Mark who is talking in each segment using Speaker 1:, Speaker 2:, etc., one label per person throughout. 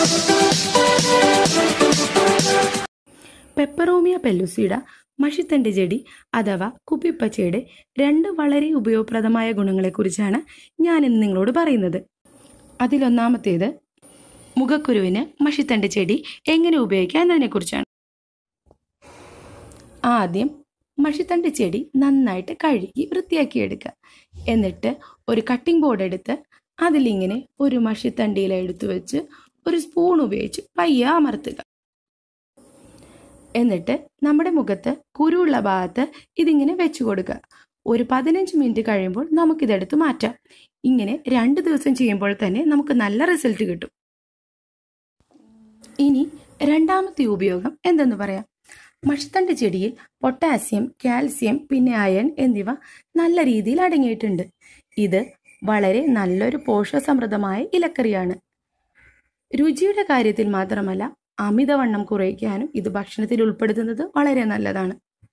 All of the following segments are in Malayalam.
Speaker 1: പെപ്പറോമിയ പെല്ലുസീഡ മഷിത്തണ്ട് ചെടി അഥവാ കുപ്പിപ്പച്ചയുടെ രണ്ട് വളരെ ഉപയോഗപ്രദമായ ഗുണങ്ങളെക്കുറിച്ചാണ് ഞാൻ ഇന്ന് നിങ്ങളോട് പറയുന്നത് അതിലൊന്നാമത്തേത് മുഖക്കുരുവിന് മഷിത്തണ്ട് ചെടി എങ്ങനെ ഉപയോഗിക്കാം എന്നതിനെക്കുറിച്ചാണ് ആദ്യം മഷിത്തണ്ട് ചെടി നന്നായിട്ട് കഴുകി വൃത്തിയാക്കിയെടുക്കുക എന്നിട്ട് ഒരു കട്ടിംഗ് ബോർഡ് എടുത്ത് അതിലിങ്ങനെ ഒരു മഷിത്തണ്ടിയില എടുത്തു വെച്ച് ഒരു സ്പൂൺ ഉപയോഗിച്ച് പയ്യെ അമർത്തുക എന്നിട്ട് നമ്മുടെ മുഖത്ത് കുരുവുള്ള ഭാഗത്ത് ഇതിങ്ങനെ വെച്ചു കൊടുക്കുക ഒരു പതിനഞ്ച് മിനിറ്റ് കഴിയുമ്പോൾ നമുക്കിതെടുത്ത് മാറ്റാം ഇങ്ങനെ രണ്ട് ദിവസം ചെയ്യുമ്പോൾ തന്നെ നമുക്ക് നല്ല റിസൾട്ട് കിട്ടും ഇനി രണ്ടാമത്തെ ഉപയോഗം എന്തെന്ന് പറയാം മഷിത്തണ്ട് ചെടിയിൽ പൊട്ടാസ്യം കാൽസ്യം പിന്നെ അയൺ എന്നിവ നല്ല രീതിയിൽ അടങ്ങിയിട്ടുണ്ട് ഇത് വളരെ നല്ലൊരു പോഷകസമൃദ്ധമായ ഇലക്കറിയാണ് രുചിയുടെ കാര്യത്തിൽ മാത്രമല്ല അമിതവണ്ണം കുറയ്ക്കാനും ഇത് ഭക്ഷണത്തിൽ ഉൾപ്പെടുത്തുന്നത് വളരെ നല്ലതാണ്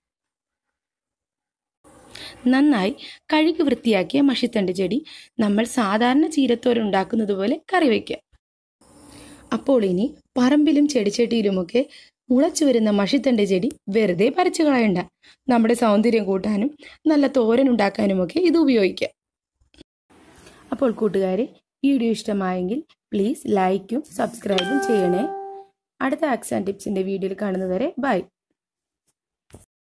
Speaker 1: നന്നായി കഴുകി വൃത്തിയാക്കിയ മഷിത്തണ്ട് ചെടി നമ്മൾ സാധാരണ ചീരത്തോരൻ ഉണ്ടാക്കുന്നത് പോലെ കറി വയ്ക്കുക അപ്പോൾ ഇനി പറമ്പിലും ചെടിച്ചട്ടിയിലുമൊക്കെ മുളച്ചു വരുന്ന മഷിത്തണ്ട് ചെടി വെറുതെ പറിച്ചു കളയണ്ട നമ്മുടെ സൗന്ദര്യം കൂട്ടാനും നല്ല തോരൻ ഉണ്ടാക്കാനുമൊക്കെ ഇത് ഉപയോഗിക്കാം അപ്പോൾ കൂട്ടുകാരെ വീഡിയോ ഇഷ്ടമായെങ്കിൽ പ്ലീസ് ലൈക്കും സബ്സ്ക്രൈബും ചെയ്യണേ അടുത്ത ആക്സ് ആൻഡ് ടിപ്സിന്റെ വീഡിയോയിൽ കാണുന്നതുവരെ ബൈ